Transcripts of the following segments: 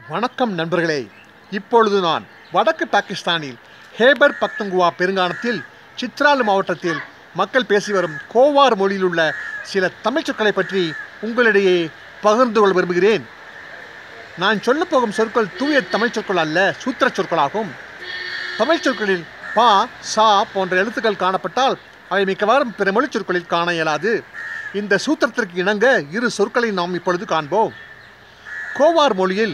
வணக்கம் நண்பர்களே இப்பொழுது நான் வடக்கு பாகிஸ்தானில் ஹேபர் பக்தங்குவா பெருங்கானத்தில் சித்ரால் மாவட்டத்தில் மக்கள் பேசி வரும் கோவார் மொழியில் உள்ள சில தமிழ் சொற்களை பற்றி உங்களிடையே பகிர்ந்து கொள்ள விரும்புகிறேன் நான் சொல்லப் போகும் சொற்கள் தூய தமிழ் சொற்கள் அல்ல சூத்திர சொற்களாகும் தமிழ் சொற்களில் பா சா போன்ற எழுத்துக்கள் காணப்பட்டால் அவை மிக்கவாறும் பிற மொழிச் சொற்களில் காண இயலாது இந்த சூத்திரத்திற்கு இணங்க இரு சொற்களை நாம் இப்பொழுது காண்போம் கோவார் மொழியில்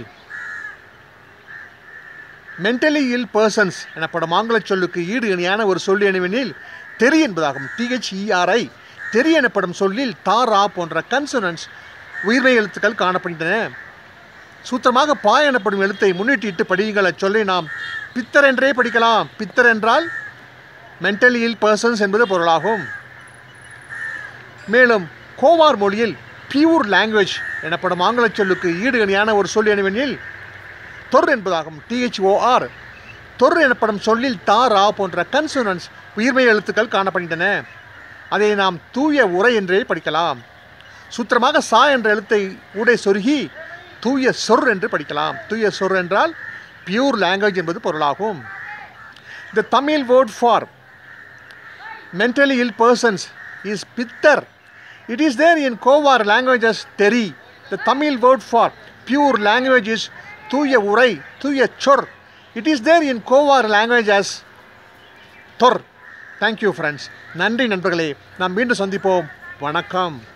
மென்டலி இல் பர்சன்ஸ் எனப்படும் ஆங்கிலச் சொல்லுக்கு ஈடு இணையான ஒரு சொல் எனவெனில் தெரி என்பதாகும் டிஹெச்இஆர்ஐ தெரி எனப்படும் சொல்லில் தாரா போன்ற கன்சனன்ஸ் உயிர்மை எழுத்துக்கள் காணப்படுகின்றன சூத்திரமாக பா எனப்படும் எழுத்தை முன்னிட்டிட்டு படியுங்கள் அச்சொல்லை நாம் பித்தர் என்றே படிக்கலாம் பித்தர் என்றால் மென்டலி இல் பர்சன்ஸ் என்பது பொருளாகும் மேலும் கோவார் மொழியில் பியூர் லாங்குவேஜ் எனப்படும் ஆங்கிலச் சொல்லுக்கு ஈடு இணையான ஒரு சொல் எனவெனில் தொர் என்பதாகும் டிஹெச்ஓஆர் தொர் எனப்படும் சொல்லில் தா ரா போன்ற கன்சோனன்ஸ் உயிர்மை எழுத்துக்கள் காணப்படுகின்றன அதை நாம் தூய உரை என்றே படிக்கலாம் சூத்திரமாக சா என்ற எழுத்தை ஊடே சொருகி தூய சொர் என்று படிக்கலாம் தூய சொர் என்றால் பியூர் லாங்குவேஜ் என்பது பொருளாகும் the Tamil word for mentally ill persons is pittar. It is there in Kovar language as teri. The Tamil word for pure language is tuya urai, tuya chor. It is there in Kovar language as thor. Thank you friends. நன்றி நண்பர்களே நாம் மீண்டும் சந்திப்போம் வணக்கம்